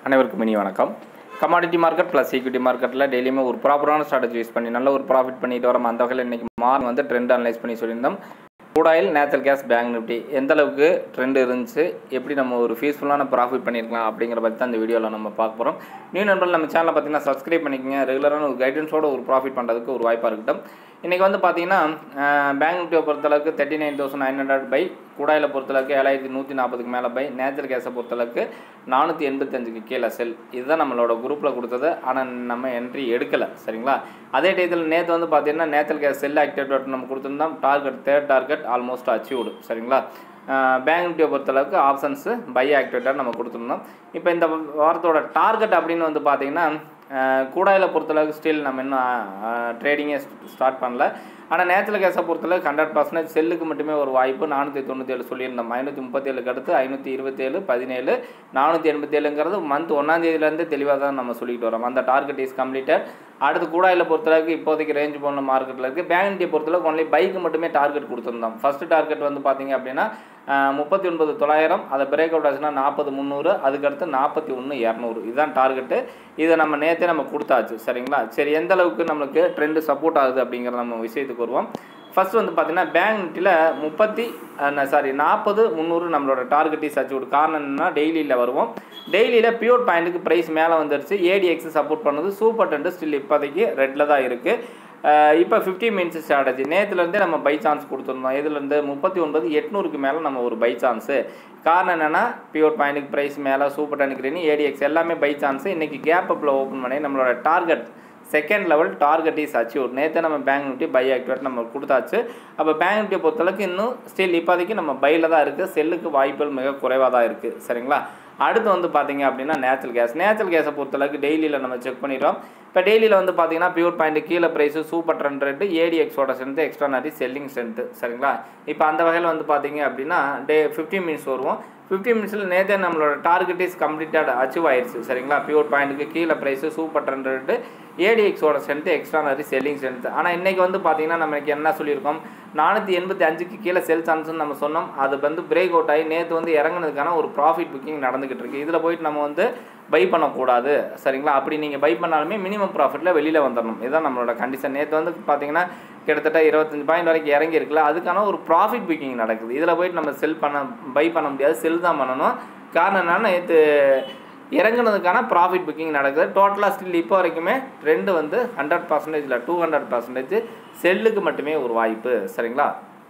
அனைவருக்கும் இனி வணக்கம் கமாடிட்டி மார்க்கெட் ப்ளஸ் ஈக்விட்டி மார்க்கெட்டில் டெய்லியுமே ஒரு ப்ராப்பரான ஸ்ட்ராட்டஜி யூஸ் பண்ணி நல்ல ஒரு ப்ராஃபிட் பண்ணிட்டு வரோம் அந்த வகையில் இன்றைக்கி மார்க் வந்து ட்ரெண்ட் அனலைஸ் பண்ணி சொல்லியிருந்தோம் crude oil natural gas bank Nifty எந்த அளவுக்கு ட்ரெண்ட் இருந்துச்சு எப்படி நம்ம ஒரு ஃபீஸ்ஃபுல்லான ப்ராஃபிட் பண்ணியிருக்கலாம் அப்படிங்கிற பற்றி தான் இந்த வீடியோவில் நம்ம பார்க்க போகிறோம் நியூ நண்பர்கள் நம்ம சேனலை பார்த்தீங்கன்னா சப்ஸ்கிரைப் பண்ணிக்கங்க ரெகுலரான ஒரு கைடன்ஸோட ஒரு ப்ராஃபிட் பண்ணுறதுக்கு ஒரு வாய்ப்பாக இருக்கட்டும் இன்றைக்கி வந்து பார்த்தீங்கன்னா பேங்க் நிஃப்டியை பொறுத்தளவுக்கு thirty nine thousand nine hundred buy crude oil பொறுத்தளவுக்கு ஏழாயிரத்தி நூற்றி நாற்பதுக்கு மேலே பை நேச்சுரல் கேஸை பொறுத்தளவுக்கு நானூற்றி எண்பத்தஞ்சுக்கு கீழே செல் இதுதான் நம்மளோட குரூப்பில் கொடுத்தது ஆனால் நம்ம என்ட்ரி எடுக்கலை சரிங்களா அதே டயத்தில் நேற்று வந்து பார்த்தீங்கன்னா நேச்சுரல் கேஸ் செல் ஆக்டிவேட் நம்ம கொடுத்துருந்தோம் target third target almost achieved சரிங்களா பேங்க் நிஃப்டியை பொறுத்தளவுக்கு ஆப்ஷன்ஸு பை ஆக்டிவேட்டாக நம்ம கொடுத்துருந்தோம் இப்போ இந்த வாரத்தோட டார்கெட் அப்படின்னு வந்து பார்த்தீங்கன்னா கூடாயில் பொறுத்தளவுக்கு ஸ்டில் நம்ம இன்னும் ட்ரேடிங்கே ஸ்டார்ட் பண்ணல ஆனால் நேச்சுரல் கேஸை பொறுத்தளவுக்கு ஹண்ட்ரட் பர்சன்டேஜ் செல்லுக்கு மட்டுமே ஒரு வாய்ப்பு நானூற்றி தொண்ணூற்றேழு சொல்லியிருந்தோம் ஐநூற்றி முப்பத்தேழுக்கு அடுத்து ஐநூற்றி இருபத்தேழு பதினேழு நானூற்றி எண்பத்தேழுங்கிறது மந்த் ஒன்றாந்தேதியிலேருந்து தெளிவாக தான் நம்ம சொல்லிட்டு வரோம் அந்த டார்கெட் இஸ் கம்ப்ளீட்டட் அடுத்து கூடாயில் பொறுத்தளவுக்கு இப்போதைக்கு ரேஞ்ச் போன மார்க்கெட்டில் இருக்குது பேங்க் நிஃப்டியை பொறுத்தளவுக்கு ஒன்லி பைக்கு மட்டுமே டார்கெட் கொடுத்துருந்தோம் ஃபஸ்ட்டு டார்கெட் வந்து பார்த்தீங்க அப்படின்னா முப்பத்தி ஒன்பது தொள்ளாயிரம் அதை பிரேக் அவுட் ஆச்சுன்னா நாற்பது முந்நூறு அதுக்கடுத்து நாற்பத்தி ஒன்று இரநூறு இதுதான் டார்கெட்டு இதை நம்ம நேற்றே நம்ம கொடுத்தாச்சு சரிங்களா சரி எந்த அளவுக்கு நம்மளுக்கு ட்ரெண்டு சப்போர்ட் ஆகுது அப்படிங்கிற நம்ம விஷயத்துக்கு வருவோம் ஃபஸ்ட் வந்து பார்த்தீங்கன்னா பேங்க் நிஃப்டியில் முப்பத்தி சாரி நாற்பது முந்நூறு நம்மளோட டார்கெட் இஸ் அச்சீவ் காரணம் என்னன்னா டெய்லியில் வருவோம் டெய்லியில் பியூர் பாயிண்ட்டுக்கு ப்ரைஸ் மேலே வந்துருச்சு ஏடிஎக்ஸ் சப்போர்ட் பண்ணுது சூப்பர் டென்ட் ஸ்டில் இப்போதைக்கு ரெட்டில் தான் இருக்குது இப்போ ஃபிஃப்டி மினிட்ஸ் ஸ்ட்ராட்டஜி நேற்றுலேருந்தே நம்ம பை சான்ஸ் கொடுத்துருந்தோம் இதுலேருந்து முப்பத்தி ஒன்பது எட்நூறுக்கு மேலே நம்ம ஒரு பை சான்ஸு காரணம் என்னென்னா பியூர் பாயிண்ட்டுக்கு ப்ரைஸ் மேலே சூப்பர் டெனிக்ரினி ஏடிஎக்ஸ் எல்லாமே பை சான்ஸு இன்றைக்கி கேப் அப்பில் ஓப்பன் பண்ணி நம்மளோட target second level target is achieve நேற்று நம்ம பேங்க் நிஃப்டி பை ஆக்டிவேட் நம்ம கொடுத்தாச்சு அப்போ பேங்க் நிஃப்டியை பொறுத்தளவுக்கு இன்னும் ஸ்டில் இப்போதைக்கு நம்ம பையில் தான் இருக்குது செல்லுக்கு வாய்ப்புகள் மிக குறைவாக தான் இருக்குது சரிங்களா அடுத்து வந்து பார்த்தீங்க அப்படின்னா நேச்சுரல் கேஸ் நேச்சுரல் கேஸை பொறுத்தளவுக்கு டெய்லியில் நம்ம செக் பண்ணிடுறோம் இப்போ டெய்லியில் வந்து பார்த்தீங்கன்னா பியூர் பாயிண்ட் கீழே ப்ரைஸு சூப்பர் ட்ரெண்ட் ரேட்டு ஏடிஎக்ஸோட ஸ்ட்ரென்த்து எக்ஸ்ட்ரானரி செல்லிங் ஸ்ட்ரென்த்து சரிங்களா இப்போ அந்த வகையில் வந்து பார்த்தீங்க அப்படின்னா டே ஃபிஃப்டீன் மினிட்ஸ் வருவோம் ஃபிஃப்டி மினிட்ஸில் நேற்றே நம்மளோட டார்கெட் இஸ் கம்ப்ளீட்டட் அச்சீவ் ஆயிடுச்சு சரிங்களா பியூர் பாயிண்ட்டுக்கு கீழே ப்ரைஸு சூப்பர் ட்ரெண்ட் ரேட்டு ஏடிஎக்ஸோட ஸ்ட்ரென்த்து எக்ஸ்ட்ரானரி செல்லிங் ஸ்ட்ரென்த் ஆனால் இன்றைக்கி வந்து பார்த்தீங்கன்னா நமக்கு என்ன சொல்லியிருக்கோம் நானூற்றி எண்பத்தி அஞ்சுக்கு கீழே செல் சான்ஸ்னு நம்ம சொன்னோம் அது வந்து பிரேக் அவுட் ஆகி நேற்று வந்து இறங்குனதுக்கான ஒரு ப்ராஃபிட் புக்கிங் நடந்துக்கிட்டு இருக்குது இதில் போயிட்டு நம்ம வந்து பை பண்ணக்கூடாது சரிங்களா அப்படி நீங்கள் பை பண்ணாலுமே மினிமம் ப்ராஃபிட்டில் வெளியில் வந்துடணும் இதுதான் நம்மளோட கண்டிஷன் நேற்று வந்து பார்த்தீங்கன்னா கிட்டத்தட்ட இருபத்தஞ்சு பாயிண்ட் வரைக்கும் இறங்கி இருக்குல்ல அதுக்கான ஒரு ப்ராஃபிட் புக்கிங் நடக்குது இதில் போயிட்டு நம்ம செல் பண்ண பை பண்ண முடியாது செல் தான் பண்ணணும் காரணம் என்னென்னா நேற்று இறங்குனதுக்கான ப்ராஃபிட் புக்கிங் நடக்குது டோட்டலாக ஸ்டில் இப்போ வரைக்குமே ட்ரெண்டு வந்து ஹண்ட்ரட் பர்சன்டேஜில் டூ ஹண்ட்ரட் பர்சன்டேஜ் செல்லுக்கு மட்டுமே ஒரு வாய்ப்பு சரிங்களா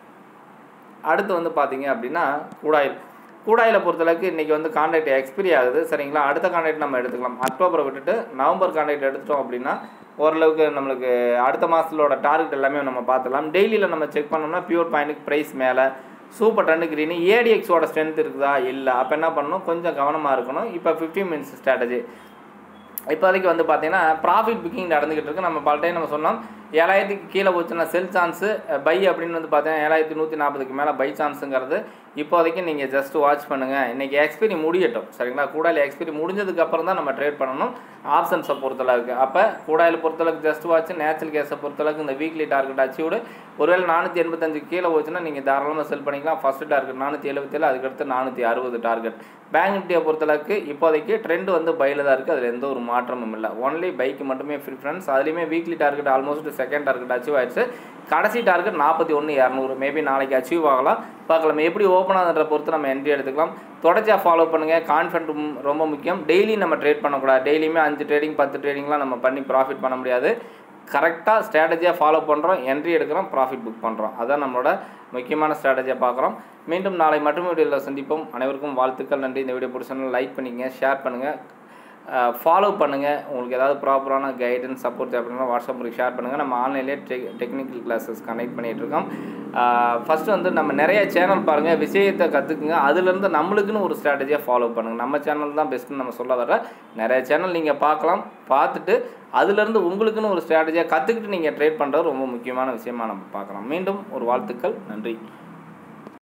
அடுத்து வந்து பார்த்தீங்க அப்படின்னா கூடாயில் கூடாயில் பொறுத்தளவுக்கு இன்றைக்கி வந்து கான்ட்ராக்ட் எக்ஸ்பிரி ஆகுது சரிங்களா அடுத்த கான்ட்ராக்ட் நம்ம எடுத்துக்கலாம் அக்டோபரை விட்டுட்டு நவம்பர் கான்ட்ராக்ட் எடுத்துட்டோம் அப்படின்னா ஓரளவுக்கு நம்மளுக்கு அடுத்த மாதத்தோட டார்கெட் எல்லாமே நம்ம பார்த்துக்கலாம் டெய்லியில் நம்ம செக் பண்ணோம்னா பியூர் பாயிண்ட்டுக்கு ப்ரைஸ் மேலே சூப்பர் டன்னு கிரீனு ஏடிஎக்ஸோட ஸ்ட்ரென்த் இருக்குதா இல்லை அப்போ என்ன பண்ணணும் கொஞ்சம் கவனமாக இருக்கணும் இப்போ ஃபிஃப்டீன் மினிட்ஸ் ஸ்ட்ராட்டஜி இப்போதைக்கு வந்து பார்த்தீங்கன்னா ப்ராஃபிட் புக்கிங் நடந்துக்கிட்டு இருக்கு நம்ம பல டைம் நம்ம சொன்னோம் ஏழாயிரத்துக்கு கீழே போச்சுன்னா செல் சான்ஸு பை அப்படின்னு வந்து பார்த்தீங்கன்னா ஏழாயிரத்தி நூற்றி நாற்பதுக்கு மேலே பை சான்ஸுங்கிறது இப்போதைக்கு நீங்கள் ஜஸ்ட் வாட்ச் பண்ணுங்கள் இன்றைக்கி எக்ஸ்பீரி முடியட்டும் சரிங்களா கூடாயில் எக்ஸ்பீரி முடிஞ்சதுக்கு அப்புறம் தான் நம்ம ட்ரேட் பண்ணணும் ஆப்ஷன்ஸை பொறுத்தளவுக்கு அப்போ கூடாயில் பொறுத்தளவுக்கு ஜஸ்ட் வாட்ச் நேச்சுரல் கேஸை பொறுத்தளவுக்கு இந்த வீக்லி டார்கெட் அச்சீவ்டு ஒருவேளை நானூற்றி எண்பத்தஞ்சு கீழே போச்சுன்னா நீங்கள் தாராளமாக செல் பண்ணிக்கலாம் ஃபஸ்ட்டு டார்கெட் நானூற்றி எழுபத்தேழு அதுக்கடுத்து நானூற்றி அறுபது டார்கெட் பேங்க் நிஃப்டியை பொறுத்தளவுக்கு இப்போதைக்கு ட்ரெண்ட் வந்து பையில் தான் இருக்குது அதில் எந்த ஒரு மாற்றமும் இல்லை ஒன்லி பைக்கு மட்டுமே ப்ரிஃபரன்ஸ் அதுலேயுமே weekly target almost second target achieve ஆயிடுச்சு கடைசி டார்கெட் நாற்பத்தி ஒன்று இரநூறு மேபி நாளைக்கு அச்சீவ் ஆகலாம் பார்க்கலாம் எப்படி ஓப்பன் ஆகுதுன்ற பொறுத்து நம்ம என்ட்ரி எடுத்துக்கலாம் தொடர்ச்சியாக ஃபாலோ பண்ணுங்கள் கான்ஃபிடன்ட் ரொம்ப முக்கியம் டெய்லி நம்ம ட்ரேட் பண்ணக்கூடாது டெய்லியுமே அஞ்சு ட்ரேடிங் பத்து ட்ரேடிங்லாம் நம்ம பண்ணி ப்ராஃபிட் பண்ண முடியாது கரெக்டாக ஸ்ட்ராட்டஜியாக ஃபாலோ பண்ணுறோம் என்ட்ரி எடுக்கிறோம் ப்ராஃபிட் புக் பண்ணுறோம் அதான் நம்மளோட முக்கியமான ஸ்ட்ராட்டஜியாக பார்க்குறோம் மீண்டும் நாளை மட்டும் வீடியோவில் சந்திப்போம் அனைவருக்கும் வாழ்த்துக்கள் நன்றி இந்த வீடியோ பிடிச்சா லைக் பண்ணிங்க ஷேர் பண்ணுங்கள் ஃபாலோ பண்ணுங்கள் உங்களுக்கு ஏதாவது ப்ராப்பரான கைடன்ஸ் சப்போர்ட் தேவைப்படுனா வாட்ஸ்அப் உங்களுக்கு ஷேர் பண்ணுங்கள் நம்ம ஆன்லைன்லேயே டெக் டெக்னிக்கல் கிளாஸஸ் கனெக்ட் பண்ணிகிட்ருக்கோம் ஃபஸ்ட்டு வந்து நம்ம நிறைய சேனல் பாருங்கள் விஷயத்தை கற்றுக்குங்க அதுலேருந்து நம்மளுக்குன்னு ஒரு ஸ்ட்ராட்டஜியாக ஃபாலோ பண்ணுங்கள் நம்ம சேனல் தான் பெஸ்ட்டுன்னு நம்ம சொல்ல வர நிறைய சேனல் நீங்கள் பார்க்கலாம் பார்த்துட்டு அதுலேருந்து உங்களுக்குன்னு ஒரு ஸ்ட்ராட்டஜியாக கற்றுக்கிட்டு நீங்கள் ட்ரேட் பண்ணுறது ரொம்ப முக்கியமான விஷயமாக நம்ம பார்க்கலாம் மீண்டும் ஒரு வாழ்த்துக்கள் நன்றி